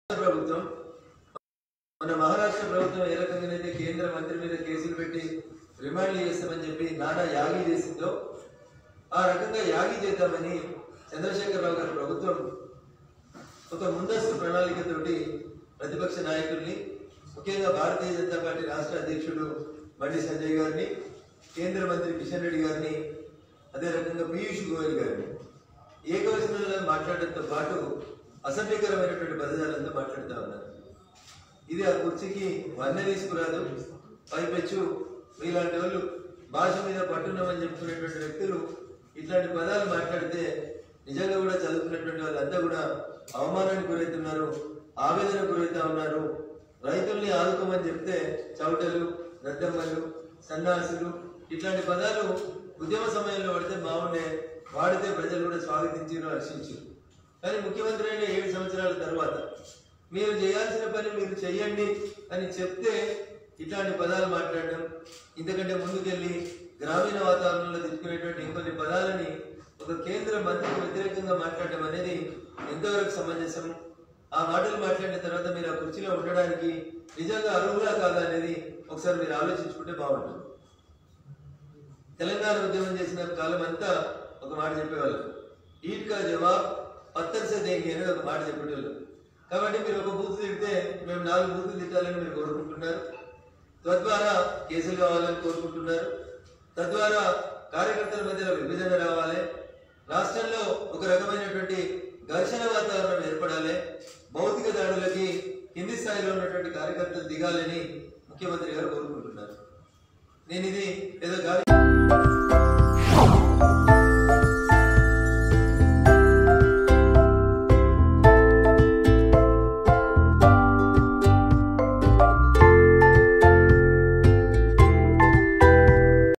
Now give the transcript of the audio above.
ప్రభుత్వం మన మహారాష్ట్ర ప్రభుత్వం ఏ రకంగానైతే కేంద్ర మంత్రి మీద కేసులు పెట్టి రిమాండ్లు చేస్తామని చెప్పి నానా యాగి చేసిందో ఆ రకంగా యాగి చేద్దామని చంద్రశేఖరరావు గారి ప్రభుత్వం ఒక ముందస్తు ప్రణాళికతోటి ప్రతిపక్ష నాయకుల్ని ముఖ్యంగా భారతీయ జనతా పార్టీ రాష్ట్ర అధ్యక్షుడు బండి సంజయ్ గారిని కేంద్ర మంత్రి కిషన్ రెడ్డి గారిని అదే రకంగా పీయూష్ గోయల్ గారిని ఏకవచనంలో మాట్లాడడంతో పాటు అసభ్యకరమైనటువంటి పదజాలంతో మాట్లాడుతూ ఉన్నారు ఇది ఆ కుర్చీకి వన్న తీసుకురాదు పైపెచ్చు మీలాంటి వాళ్ళు భాష మీద పట్టున్నామని చెప్పుకునేటువంటి వ్యక్తులు ఇట్లాంటి పదాలు మాట్లాడితే నిజంగా కూడా చదువుకున్నటువంటి వాళ్ళంతా కూడా అవమానానికి గురవుతున్నారు ఆవేదన గురవుతా ఉన్నారు రైతుల్ని ఆదుకోమని చెప్తే చౌటలు దద్దమ్మలు సన్నాసులు ఇట్లాంటి పదాలు ఉద్యమ సమయంలో పడితే బాగుండే వాడితే ప్రజలు కూడా స్వాగతించారు హర్షించారు కానీ ముఖ్యమంత్రి అయిన ఏడు సంవత్సరాల తర్వాత మీరు చేయాల్సిన పని మీరు చెయ్యండి అని చెప్తే ఇట్లాంటి పదాలు మాట్లాడడం ఇంతకంటే ముందుకెళ్ళి గ్రామీణ వాతావరణంలో తీసుకునేటువంటి ఇంకొన్ని పదాలని ఒక కేంద్ర మంత్రికి వ్యతిరేకంగా మాట్లాడడం అనేది ఎంతవరకు సమంజసం ఆ మాటలు మాట్లాడిన తర్వాత మీరు ఆ కుర్చీలో ఉండడానికి నిజంగా అర్హులా కాదా అనేది ఒకసారి మీరు ఆలోచించుకుంటే బాగుంటుంది తెలంగాణ ఉద్యమం చేసిన కాలం అంతా ఒక మాట చెప్పేవాళ్ళు ఈట్ కా జవాబ్ పత్తర్ సే దేంగే అనేది ఒక మాట చెప్పేవాళ్ళు కాబట్టి మీరు ఒక బూత్ తిడితే మేము నాలుగు బూతులు తిట్టాలని మీరు కోరుకుంటున్నారు తద్వారా కేసులు కావాలని కోరుకుంటున్నారు తద్వారా కార్యకర్తల మధ్యలో విభజన రావాలి రాష్ట్రంలో ఒక రకమైనటువంటి ఘర్షణ వాతావరణం ఏర్పడాలి భౌతిక దాడులకి కింది స్థాయిలో ఉన్నటువంటి కార్యకర్తలు దిగాలని ముఖ్యమంత్రి గారు కోరుకుంటున్నారు నేను ఇది ఏదో గాలి